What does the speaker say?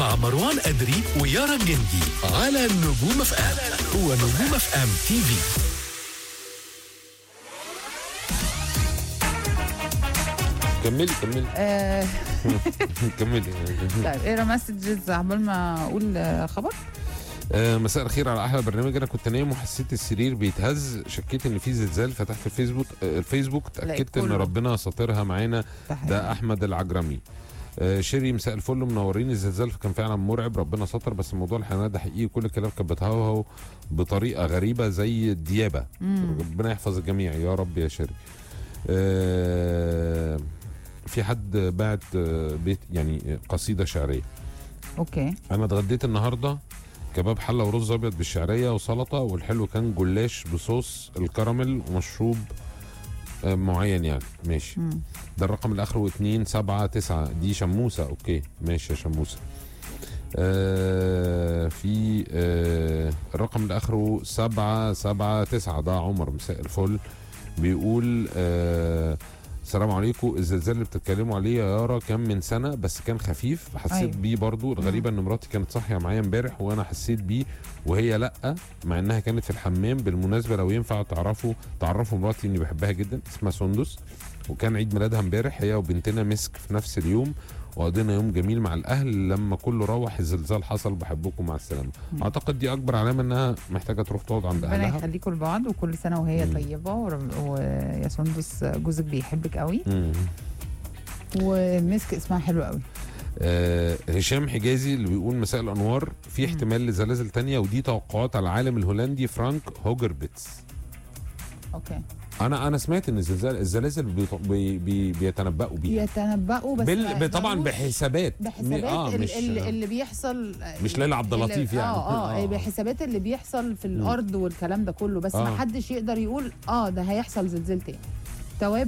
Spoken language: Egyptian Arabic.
مع مروان أدري ويارا الجندي على نجوم اف ام هو نجوم اف ام تي في كملي كملي آه كملي طيب اقرا مسجز عقبال ما اقول آه، خبر آه، مساء الخير على احلى برنامج انا كنت نايم وحسيت السرير بيتهز شكيت ان في زلزال فتحت الفيسبوك آه، الفيسبوك اتاكدت ان كله. ربنا ساطرها معانا تحية. ده احمد العجرمي آه، شيري مساء الفل منورين الزلزال كان فعلا مرعب ربنا ستر بس موضوع الحيوانات ده حقيقي كل الكلاب كانت بتهوهو بطريقه غريبه زي الديابه مم. ربنا يحفظ الجميع يا رب يا شيري آه، في حد بعت آه، بيت يعني قصيده شعريه اوكي انا اتغديت النهارده كباب حله ورز ابيض بالشعريه وسلطه والحلو كان جلاش بصوص الكراميل ومشروب آه، معين يعني ماشي مم. ده الرقم اللي اخره 2 7 9 دي شموسه اوكي ماشي يا شموسه آه في آه الرقم اللي اخره 7 7 9 ده عمر مساء الفل بيقول آه السلام عليكم الزلزال اللي بتتكلموا عليه يا يارا كان من سنه بس كان خفيف حسيت أيوة. بيه برضو الغريبه ان مراتي كانت صاحيه معايا امبارح وانا حسيت بيه وهي لا مع انها كانت في الحمام بالمناسبه لو ينفع تعرفوا تعرفوا مراتي اني بحبها جدا اسمها سندس وكان عيد ميلادها امبارح هي وبنتنا مسك في نفس اليوم وقضينا يوم جميل مع الاهل لما كله روح الزلزال حصل بحبكم مع السلامه مم. اعتقد دي اكبر علامه انها محتاجه تروح تقعد عند ربنا اهلها يخليكم لبعض وكل سنه وهي مم. طيبه ورب- ويا سندس جوزك بيحبك قوي مم. ومسك اسمها حلو قوي آه هشام حجازي اللي بيقول مساء الانوار في احتمال لزلازل تانية ودي توقعات على العالم الهولندي فرانك هوجربيتس اوكي انا انا سمعت ان الزلزال الزلازل بيط- بي بي بيتنبؤوا بيها يتنبؤوا بس بال... ما- ب- طبعا ملوش- بحسابات بحسابات اه ال- مش ال- اللي بيحصل مش ليلى عبد اللي- اللطيف يعني. اه اه آه. بحسابات اللي بيحصل في الارض والكلام ده كله بس آه. ما حدش يقدر يقول اه ده هيحصل زلزال تاني توابع